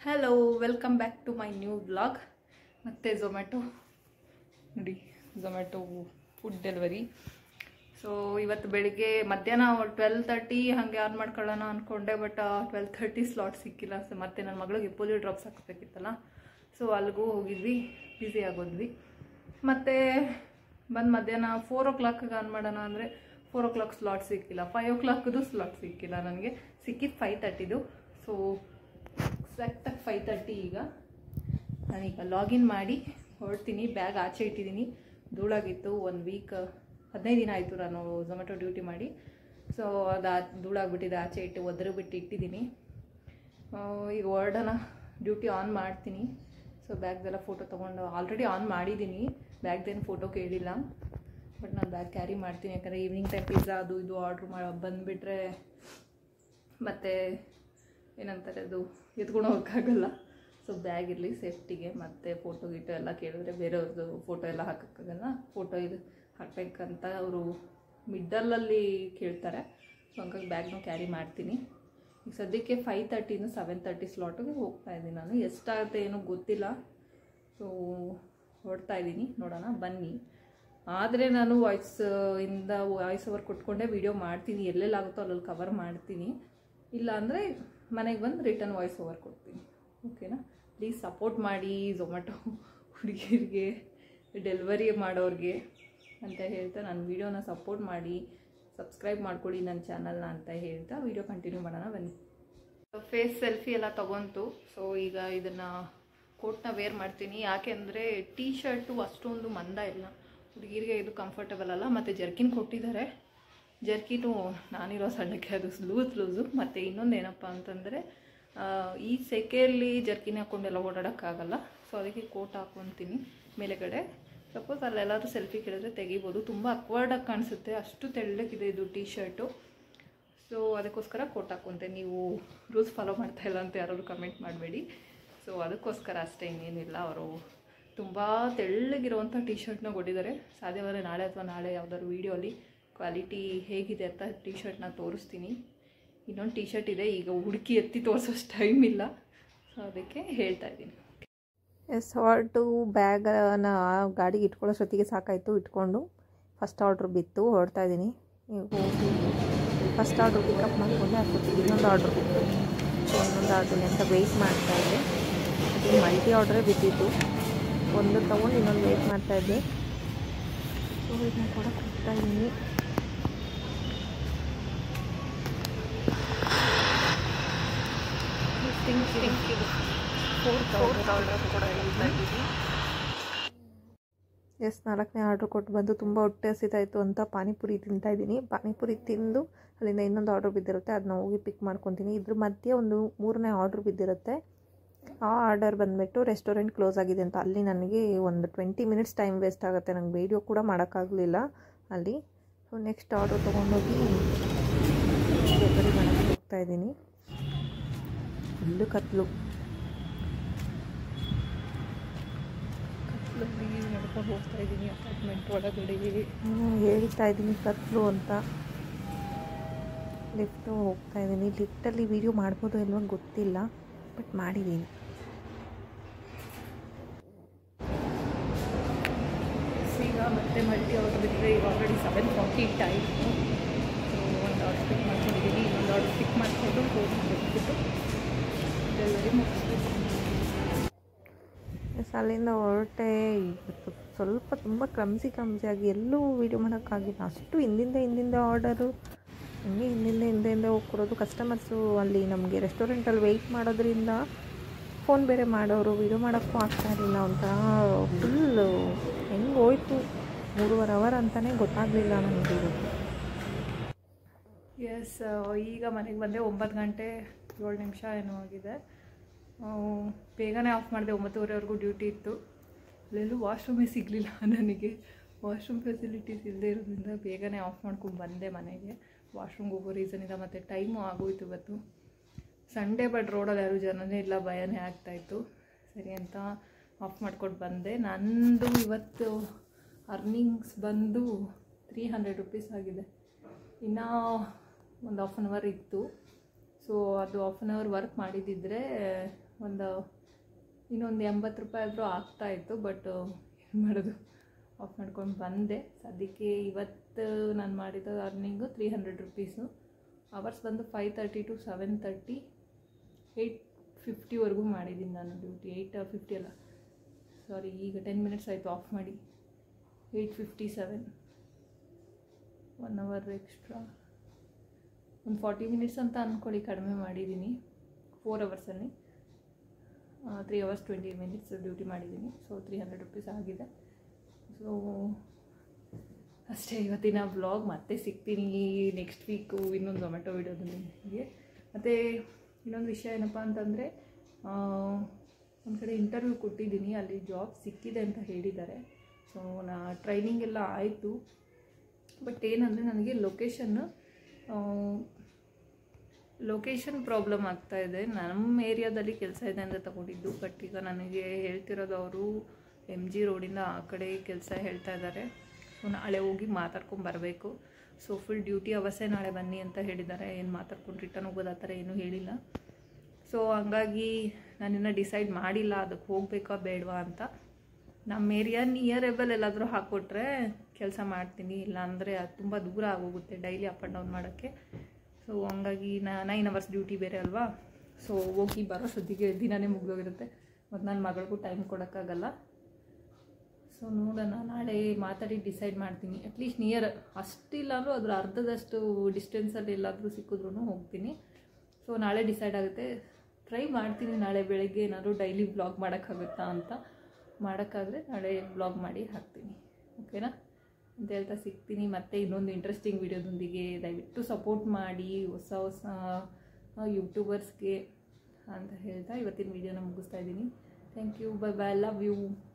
hello welcome back to my new blog ಮತ್ತು Zomato ನೋಡಿ Zomato food delivery so ಇವತ್ತು ಬೆಳಿಗ್ಗೆ ಮಧ್ಯಾಹ್ನ ಟ್ವೆಲ್ ತರ್ಟಿ ಹಾಗೆ ಆನ್ ಮಾಡ್ಕೊಳ್ಳೋಣ ಅಂದ್ಕೊಂಡೆ ಬಟ್ ಟ್ವೆಲ್ ತರ್ಟಿ ಸ್ಲಾಟ್ ಸಿಕ್ಕಿಲ್ಲ ಸೊ ಮತ್ತೆ ನನ್ನ ಮಗಳಿಗೆ ಪೋಲಿಯೋ ಡ್ರಾಪ್ಸ್ ಹಾಕಬೇಕಿತ್ತಲ್ಲ ಸೊ ಅಲ್ಲಿಗೂ ಹೋಗಿದ್ವಿ ಬ್ಯುಸಿ ಆಗೋದ್ವಿ ಮತ್ತು ಬಂದು ಮಧ್ಯಾಹ್ನ ಫೋರ್ ಓ ಕ್ಲಾಕ್ಗೆ ಆನ್ ಮಾಡೋಣ ಅಂದರೆ ಫೋರ್ ಓ ಕ್ಲಾಕ್ ಸ್ಲಾಟ್ ಸಿಕ್ಕಿಲ್ಲ ಫೈವ್ ಓ ಕ್ಲಾಕ್ದು ಸ್ಲಾಟ್ ಸಿಕ್ಕಿಲ್ಲ ನನಗೆ ಸಿಕ್ಕಿದ್ದು ಫೈವ್ ತರ್ಟಿದು ಸೊ ಎಕ್ಸಾಕ್ಟಾಗಿ ಫೈವ್ ತರ್ಟಿ ಈಗ ನಾನೀಗ ಲಾಗಿನ್ ಮಾಡಿ ಹೊರಡ್ತೀನಿ ಬ್ಯಾಗ್ ಆಚೆ ಇಟ್ಟಿದ್ದೀನಿ ಧೂಳಾಗಿತ್ತು ಒಂದು ವೀಕ್ ಹದಿನೈದು ದಿನ ಆಯಿತು ನಾನು ಝೊಮ್ಯಾಟೊ ಡ್ಯೂಟಿ ಮಾಡಿ ಸೊ ಅದು ಆ ಧೂಳಾಗ್ಬಿಟ್ಟಿದೆ ಆಚೆ ಇಟ್ಟು ಒದರು ಬಿಟ್ಟು ಇಟ್ಟಿದ್ದೀನಿ ಆ, ಈಗ ಹೊರಡೋಣ ಡ್ಯೂಟಿ ಆನ್ ಮಾಡ್ತೀನಿ ಸೊ ಬ್ಯಾಗ್ದೆಲ್ಲ ಫೋಟೋ ತೊಗೊಂಡು ಆಲ್ರೆಡಿ ಆನ್ ಮಾಡಿದ್ದೀನಿ ಬ್ಯಾಗ್ದೇನು ಫೋಟೋ ಕೇಳಿಲ್ಲ ಬಟ್ ನಾನು ಬ್ಯಾಗ್ ಕ್ಯಾರಿ ಮಾಡ್ತೀನಿ ಯಾಕಂದರೆ ಈವ್ನಿಂಗ್ ಟೈಮ್ ಪಿಜ್ಜಾ ಅದು ಇದು ಆರ್ಡ್ರ್ ಮಾಡಿ ಬಂದುಬಿಟ್ರೆ ಮತ್ತು ಏನಂತಾರೆ ಅದು ಎತ್ಕೊಂಡು ಹೋಗೋಕ್ಕಾಗಲ್ಲ ಸೊ ಬ್ಯಾಗ್ ಇರಲಿ ಸೇಫ್ಟಿಗೆ ಮತ್ತು ಫೋಟೋ ಗೀಟೋ ಎಲ್ಲ ಕೇಳಿದ್ರೆ ಬೇರೆಯವ್ರದ್ದು ಫೋಟೋ ಎಲ್ಲ ಹಾಕೋಕ್ಕಾಗಲ್ಲ ಫೋಟೋ ಇದು ಹಾಕ್ಬೇಕಂತ ಅವರು ಮಿಡ್ಡಲಲ್ಲಿ ಕೇಳ್ತಾರೆ ಸೊ ಹಂಗಾಗಿ ಬ್ಯಾಗ್ನ ಕ್ಯಾರಿ ಮಾಡ್ತೀನಿ ಈಗ ಸದ್ಯಕ್ಕೆ ಫೈವ್ ತರ್ಟಿಯಿಂದ ಸೆವೆನ್ ತರ್ಟಿ ಸ್ಲಾಟಿಗೆ ಹೋಗ್ತಾ ಇದ್ದೀನಿ ನಾನು ಎಷ್ಟಾಗುತ್ತೆ ಏನೋ ಗೊತ್ತಿಲ್ಲ ಸೊ ಹೊರಡ್ತಾ ಇದ್ದೀನಿ ನೋಡೋಣ ಬನ್ನಿ ಆದರೆ ನಾನು ವಾಯ್ಸ್ ಇಂದ ವಾಯ್ಸ್ ಓವರ್ ಕೊಟ್ಕೊಂಡೇ ವಿಡಿಯೋ ಮಾಡ್ತೀನಿ ಎಲ್ಲೆಲ್ಲಾಗುತ್ತೋ ಅಲ್ಲಲ್ಲಿ ಕವರ್ ಮಾಡ್ತೀನಿ ಇಲ್ಲ ಅಂದರೆ ಮನೆಗೆ ಬಂದು ರಿಟರ್ನ್ ವಾಯ್ಸ್ ಓವರ್ ಕೊಡ್ತೀನಿ ಓಕೆನಾ ಪ್ಲೀಸ್ ಸಪೋರ್ಟ್ ಮಾಡಿ ಝೊಮ್ಯಾಟೊ ಹುಡುಗಿರಿಗೆ ಡೆಲಿವರಿ ಮಾಡೋರಿಗೆ ಅಂತ ಹೇಳ್ತಾ ನನ್ನ ವೀಡಿಯೋನ ಸಪೋರ್ಟ್ ಮಾಡಿ ಸಬ್ಸ್ಕ್ರೈಬ್ ಮಾಡ್ಕೊಳ್ಳಿ ನನ್ನ ಚಾನಲ್ನ ಅಂತ ಹೇಳ್ತಾ ವೀಡಿಯೋ ಕಂಟಿನ್ಯೂ ಮಾಡೋಣ ಬನ್ನಿ ಫೇಸ್ ಸೆಲ್ಫಿ ಎಲ್ಲ ತಗೊಂತು ಸೊ ಈಗ ಇದನ್ನು ಕೋಟ್ನ ವೇರ್ ಮಾಡ್ತೀನಿ ಯಾಕೆಂದರೆ ಟೀ ಶರ್ಟು ಅಷ್ಟೊಂದು ಮಂದ ಇಲ್ಲ ಹುಡುಗಿರಿಗೆ ಇದು ಕಂಫರ್ಟಬಲ್ ಅಲ್ಲ ಮತ್ತು ಜರ್ಕಿನ್ ಕೊಟ್ಟಿದ್ದಾರೆ ಜರ್ಕಿನು ನಾನಿರೋ ಸಣ್ಣಕ್ಕೆ ಅದು ಲೂಸ್ ಲೂಸು ಮತ್ತು ಇನ್ನೊಂದು ಏನಪ್ಪ ಅಂತಂದರೆ ಆ, ಈ ಸೆಕೆಯಲ್ಲಿ ಜರ್ಕಿನ್ ಹಾಕ್ಕೊಂಡೆಲ್ಲ ಓಡಾಡೋಕ್ಕಾಗಲ್ಲ ಸೊ ಅದಕ್ಕೆ ಕೋಟ್ ಹಾಕ್ಕೊತೀನಿ ಮೇಲೆಗಡೆ ಸಪೋಸ್ ಅಲ್ಲೆಲ್ಲಾದ್ರೂ ಸೆಲ್ಫಿ ಕೇಳಿದ್ರೆ ತೆಗಿಬೋದು ತುಂಬ ಅಕ್ವರ್ಡಾಗಿ ಕಾಣಿಸುತ್ತೆ ಅಷ್ಟು ತೆಳ್ಳಗಿದೆ ಇದು ಟೀ ಶರ್ಟು ಸೊ ಅದಕ್ಕೋಸ್ಕರ ಕೋಟ್ ಹಾಕ್ಕೊಂತೆ ನೀವು ರೂಲ್ಸ್ ಫಾಲೋ ಮಾಡ್ತಾ ಇಲ್ಲ ಅಂತ ಯಾರಾದ್ರು ಕಮೆಂಟ್ ಮಾಡಬೇಡಿ ಸೊ ಅದಕ್ಕೋಸ್ಕರ ಅಷ್ಟೇ ಇನ್ನೇನಿಲ್ಲ ಅವರು ತುಂಬ ತೆಳ್ಳಗಿರುವಂಥ ಟೀ ಶರ್ಟ್ನ ಕೊಟ್ಟಿದ್ದಾರೆ ಸಾಧ್ಯವಾದರೆ ನಾಳೆ ಅಥವಾ ನಾಳೆ ಯಾವ್ದಾದ್ರು ವೀಡಿಯೋಲಿ ಕ್ವಾಲಿಟಿ ಹೇಗಿದೆ ಅಂತ ಟೀ ಶರ್ಟ್ನ ತೋರಿಸ್ತೀನಿ ಇನ್ನೊಂದು ಟೀ ಶರ್ಟ್ ಇದೆ ಈಗ ಹುಡುಕಿ ಎತ್ತಿ ತೋರಿಸೋಷ್ಟು ಟೈಮ್ ಇಲ್ಲ ಸೊ ಅದಕ್ಕೆ ಹೇಳ್ತಾ ಇದ್ದೀನಿ ಎಸ್ ಹೊರಟು ಬ್ಯಾಗನ ಗಾಡಿಗೆ ಇಟ್ಕೊಳ್ಳೋಷ್ಟೊತ್ತಿಗೆ ಸಾಕಾಯಿತು ಇಟ್ಕೊಂಡು ಫಸ್ಟ್ ಆರ್ಡ್ರ್ ಬಿತ್ತು ಹೊರಡ್ತಾ ಇದ್ದೀನಿ ಈಗ ಹೋಗಿ ಫಸ್ಟ್ ಆರ್ಡ್ರ್ ಪಿಕಪ್ ಮಾಡಿಕೊಂಡೆ ಅಷ್ಟೊತ್ತಿಗೆ ಇನ್ನೊಂದು ಆರ್ಡ್ರ್ ಬಿತ್ತು ಸೊ ಇನ್ನೊಂದು ಆರ್ಡ್ರಿಗೆ ಅಂತ ವೆಯ್ಟ್ ಮಾಡ್ತಾ ಇದ್ದೆ ಅದು ಮಲ್ಟಿ ಆರ್ಡ್ರೇ ಬಿದ್ದಿತ್ತು ಒಂದು ತೊಗೊಂಡು ಇನ್ನೊಂದು ವೆಯ್ಟ್ ಮಾಡ್ತಾ ಇದ್ದೆ ಸೊ ಇದನ್ನ ಕೂಡ ಕೊಡ್ತಾ ಇದ್ದೀನಿ ಎಸ್ ನಾಲ್ಕನೇ ಆರ್ಡ್ರ್ ಕೊಟ್ಟು ಬಂದು ತುಂಬ ಹೊಟ್ಟೆ ಹಸಿತಾಯಿತು ಅಂತ ಪಾನಿಪುರಿ ತಿಂತಾ ಇದ್ದೀನಿ ಪಾನಿಪುರಿ ತಿಂದು ಅಲ್ಲಿಂದ ಇನ್ನೊಂದು ಆರ್ಡ್ರ್ ಬಿದ್ದಿರುತ್ತೆ ಅದನ್ನ ಹೋಗಿ ಪಿಕ್ ಮಾಡ್ಕೊತೀನಿ ಇದ್ರ ಮಧ್ಯೆ ಒಂದು ಮೂರನೇ ಆರ್ಡ್ರ್ ಬಿದ್ದಿರುತ್ತೆ ಆ ಆರ್ಡರ್ ಬಂದುಬಿಟ್ಟು ರೆಸ್ಟೋರೆಂಟ್ ಕ್ಲೋಸ್ ಆಗಿದೆ ಅಂತ ಅಲ್ಲಿ ನನಗೆ ಒಂದು ಟ್ವೆಂಟಿ ಮಿನಿಟ್ಸ್ ಟೈಮ್ ವೇಸ್ಟ್ ಆಗುತ್ತೆ ನಂಗೆ ವೀಡಿಯೋ ಕೂಡ ಮಾಡೋಕ್ಕಾಗಲಿಲ್ಲ ಅಲ್ಲಿ ಸೊ ನೆಕ್ಸ್ಟ್ ಆರ್ಡರ್ ತೊಗೊಂಡೋಗಿ ಡೆಲಿವರಿ ಮಾಡೋಕ್ಕೆ ಹೋಗ್ತಾ ಇದ್ದೀನಿ ಫುಲ್ಲು ಕತ್ಲು ಕತ್ಲಲ್ಲಿ ನಡ್ಕೊಂಡು ಹೋಗ್ತಾ ಇದ್ದೀನಿ ಅಪಾರ್ಟ್ಮೆಂಟ್ ಒಳಗಡೆ ನಾನು ಹೇಳ್ತಾ ಇದ್ದೀನಿ ಕತ್ಲು ಅಂತ ಲಿಫ್ಟು ಹೋಗ್ತಾ ಇದ್ದೀನಿ ಲಿಫ್ಟಲ್ಲಿ ವೀಡಿಯೋ ಮಾಡ್ಬೋದು ಇಲ್ವೋ ಗೊತ್ತಿಲ್ಲ ಬಟ್ ಮಾಡಿದ್ದೀನಿ ಈಗ ಮತ್ತೆ ಮಲ್ಟಿ ಆರ್ಡರ್ ಬಿಟ್ಟರೆ ಈಗ already seven forty time so ಒಂದು ಆರ್ಡರ್ ಪಿಕ್ ಮಾಡ್ಕೊಂಡಿದ್ದೀನಿ ಇನ್ನೊಂದು ಆರ್ಡರ್ ಪಿಕ್ ಮಾಡಿಕೊಂಡು ಹೋಗಿ ಬಿಟ್ಬಿಟ್ಟು ಡೆಲಿವರಿ ಮುಗಿಸ್ಬೇಕು ಎಸ್ ಅಲ್ಲಿಂದ ಹೊರಟೆ ಇವತ್ತು ಸ್ವಲ್ಪ ತುಂಬ ಕ್ರಮ್ಸಿ ಕ್ರಮ್ಸಿಯಾಗಿ ಎಲ್ಲೂ ವೀಡಿಯೋ ಮಾಡೋಕ್ಕಾಗಿಲ್ಲ ಅಷ್ಟು ಹಿಂದಿಂದ ಹಿಂದಿಂದ ಆರ್ಡರು ಹಂಗೆ ಹಿಂದಿಂದ ಹಿಂದೆ ಹಿಂದೆ ಹೋಗ್ಕೊಡೋದು ಕಸ್ಟಮರ್ಸು ಅಲ್ಲಿ ನಮಗೆ ರೆಸ್ಟೋರೆಂಟಲ್ಲಿ ವೆಯ್ಟ್ ಮಾಡೋದ್ರಿಂದ ಫೋನ್ ಬೇರೆ ಮಾಡೋರು ವೀಡಿಯೋ ಮಾಡೋಕ್ಕೂ ಆಗ್ತಾ ಇರಲಿಲ್ಲ ಒಂಥರ ಫುಲ್ಲು ಹೆಂಗೆ ಹೋಯ್ತು ಮೂರುವರೆ ಅವರ್ ಅಂತಲೇ ಗೊತ್ತಾಗಲಿಲ್ಲ ನನಗೆ ಇವತ್ತು ಎಸ್ ಈಗ ಮನೆಗೆ ಬಂದೆ ಒಂಬತ್ತು ಗಂಟೆ ಏಳು ನಿಮಿಷ ಏನೋ ಆಗಿದೆ ಆ, ಬೇಗನೆ ಆಫ್ ಮಾಡಿದೆ ಒಂಬತ್ತುವರೆವರೆಗೂ ಡ್ಯೂಟಿ ಇತ್ತು ಅಲ್ಲೆಲ್ಲೂ ವಾಶ್ರೂಮೇ ಸಿಗಲಿಲ್ಲ ನನಗೆ ವಾಶ್ರೂಮ್ ಫೆಸಿಲಿಟೀಸ್ ಇಲ್ಲದೆ ಇರೋದ್ರಿಂದ ಬೇಗನೆ ಆಫ್ ಮಾಡ್ಕೊಂಡು ಬಂದೆ ಮನೆಗೆ ವಾಶ್ರೂಮ್ಗೆ ಹೋಗೋ ರೀಸನಿಂದ ಮತ್ತು ಟೈಮು ಆಗೋಯ್ತು ಇವತ್ತು ಸಂಡೇ ಬಟ್ ರೋಡಲ್ಲಿ ಯಾರೂ ಜನನೇ ಇಲ್ಲ ಭಯನೇ ಆಗ್ತಾಯಿತ್ತು ಸರಿ ಅಂತ ಆಫ್ ಮಾಡ್ಕೊಂಡು ಬಂದೆ ನಂದು ಇವತ್ತು ಅರ್ನಿಂಗ್ಸ್ ಬಂದು ತ್ರೀ ಹಂಡ್ರೆಡ್ ರುಪೀಸ್ ಆಗಿದೆ ಇನ್ನು ಒಂದು ಹಾಫ್ ಆನ್ ಅವರ್ ಇತ್ತು ಸೊ ಅದು ಹಾಫ್ ಆನ್ ಅವರ್ ವರ್ಕ್ ಮಾಡಿದ್ದಿದ್ರೆ ಒಂದು ಇನ್ನೊಂದು ಎಂಬತ್ತು ರೂಪಾಯಿ ಆದರೂ ಆಗ್ತಾಯಿತ್ತು ಬಟ್ ಏನು ಮಾಡೋದು ಆಫ್ ಮಾಡ್ಕೊಂಡು ಬಂದೆ ಸದ್ಯಕ್ಕೆ ಇವತ್ತು ನಾನು ಮಾಡಿದ earning three hundred rupees hours ಬಂದು five thirty to seven thirty eight ಫಿಫ್ಟಿವರೆಗೂ ಮಾಡಿದ್ದೀನಿ ನಾನು ಡ್ಯೂಟಿ ಏಯ್ಟ್ ಫಿಫ್ಟಿ ಅಲ್ಲ ಸಾರಿ ಈಗ ಟೆನ್ ಮಿನಿಟ್ಸ್ ಆಯಿತು ಆಫ್ ಮಾಡಿ eight fifty seven one hour extra ಒಂದು ಫಾರ್ಟಿ ಮಿನಿಟ್ಸ್ ಅಂತ ಅಂದ್ಕೊಳ್ಳಿ ಕಡಿಮೆ ಮಾಡಿದ್ದೀನಿ ಫೋರ್ ಅವರ್ಸಲ್ಲಿ three hours twenty minutes duty ಮಾಡಿದ್ದೀನಿ ಸೊ ತ್ರೀ ಹಂಡ್ರೆಡ್ ರುಪೀಸ್ ಆಗಿದೆ ಸೊ ಅಷ್ಟೇ ಇವತ್ತಿನ ವ್ಲಾಗ್ ಮತ್ತೆ ಸಿಗ್ತೀನಿ ನೆಕ್ಸ್ಟ್ ವೀಕು ಇನ್ನೊಂದು ಝೊಮ್ಯಾಟೊ ವಿಡಿಯೋದೊಂದಿಗೆ ಮತ್ತು ಇನ್ನೊಂದು ವಿಷಯ ಏನಪ್ಪ ಅಂತಂದರೆ ಒಂದು ಕಡೆ ಇಂಟರ್ವ್ಯೂ ಕೊಟ್ಟಿದ್ದೀನಿ ಅಲ್ಲಿ ಜಾಬ್ ಸಿಕ್ಕಿದೆ ಅಂತ ಹೇಳಿದ್ದಾರೆ ಸೊ ನಾ ಟ್ರೈನಿಂಗ್ ಎಲ್ಲ ಆಯಿತು ಬಟ್ ಏನಂದರೆ ನನಗೆ ಲೊಕೇಶನ್ನು ಲೊಕೇಶನ್ ಪ್ರಾಬ್ಲಮ್ ಆಗ್ತಾ ಇದೆ ನಮ್ಮ ಏರಿಯಾದಲ್ಲಿ ಕೆಲಸ ಇದೆ ಅಂತ ತಗೊಂಡಿದ್ದು ಬಟ್ ಈಗ ನನಗೆ ಹೇಳ್ತಿರೋದು ಅವರು ಎಮ್ ಜಿ ರೋಡಿಂದ ಆ ಕಡೆ ಕೆಲಸ ಹೇಳ್ತಾ ಇದ್ದಾರೆ ಸೊ ನಾಳೆ ಹೋಗಿ ಮಾತಾಡ್ಕೊಂಡು ಬರಬೇಕು ಸೊ ಫುಲ್ ಡ್ಯೂಟಿ ಅವಸೆ ನಾಳೆ ಬನ್ನಿ ಅಂತ ಹೇಳಿದ್ದಾರೆ ಏನು ಮಾತಾಡ್ಕೊಂಡು ರಿಟರ್ನ್ ಹೋಗೋದು ಆ ಥರ ಏನೂ ಹೇಳಿಲ್ಲ ಸೊ ಹಂಗಾಗಿ ನಾನಿನ್ನು ಡಿಸೈಡ್ ಮಾಡಿಲ್ಲ ಅದಕ್ಕೆ ಹೋಗಬೇಕಾ ಬೇಡವಾ ಅಂತ ನಮ್ಮ ಏರಿಯಾ ನಿಯರೇಬಲ್ ಎಲ್ಲಾದರೂ ಹಾಕ್ಕೊಟ್ರೆ ಕೆಲಸ ಮಾಡ್ತೀನಿ ಇಲ್ಲಾಂದರೆ ಅದು ತುಂಬ ದೂರ ಆಗೋಗುತ್ತೆ ಡೈಲಿ ಅಪ್ ಆ್ಯಂಡ್ ಡೌನ್ ಮಾಡೋಕ್ಕೆ ಸೊ ಹಂಗಾಗಿ ನೈನ್ ಅವರ್ಸ್ ಡ್ಯೂಟಿ ಬೇರೆ ಅಲ್ವಾ ಸೊ ಹೋಗಿ ಬರೋ ಸದ್ದಿಗೆ ದಿನನೇ ಮುಗಿದೋಗಿರುತ್ತೆ ಮತ್ತು ನನ್ನ ಮಗಳಿಗೂ ಟೈಮ್ ಕೊಡೋಕ್ಕಾಗಲ್ಲ ಸೊ ನೋಡೋಣ ನಾಳೆ ಮಾತಾಡಿ ಡಿಸೈಡ್ ಮಾಡ್ತೀನಿ ಅಟ್ಲೀಸ್ಟ್ ನಿಯರ್ ಅಷ್ಟಿಲ್ಲ ಅಂದರೂ ಅದ್ರ ಅರ್ಧದಷ್ಟು ಡಿಸ್ಟೆನ್ಸಲ್ಲಿ ಎಲ್ಲಾದರೂ ಸಿಕ್ಕಿದ್ರೂ ಹೋಗ್ತೀನಿ ಸೊ ನಾಳೆ ಡಿಸೈಡ್ ಆಗುತ್ತೆ ಟ್ರೈ ಮಾಡ್ತೀನಿ ನಾಳೆ ಬೆಳಗ್ಗೆ ಏನಾದರೂ ಡೈಲಿ ಬ್ಲಾಗ್ ಮಾಡೋಕ್ಕಾಗುತ್ತಾ ಅಂತ ಮಾಡೋಕ್ಕಾದ್ರೆ ನಾಳೆ ಬ್ಲಾಗ್ ಮಾಡಿ ಹಾಕ್ತೀನಿ ಓಕೆನಾ ಅಂತ ಹೇಳ್ತಾ ಸಿಗ್ತೀನಿ ಮತ್ತೆ ಇನ್ನೊಂದು ಇಂಟ್ರೆಸ್ಟಿಂಗ್ ವಿಡಿಯೋದೊಂದಿಗೆ ದಯವಿಟ್ಟು ಸಪೋರ್ಟ್ ಮಾಡಿ ಹೊಸ ಹೊಸ ಯೂಟ್ಯೂಬರ್ಸ್ಗೆ ಅಂತ ಹೇಳ್ತಾ ಇವತ್ತಿನ ವಿಡಿಯೋನ ಮುಗಿಸ್ತಾ ಇದ್ದೀನಿ thank you bye bye love you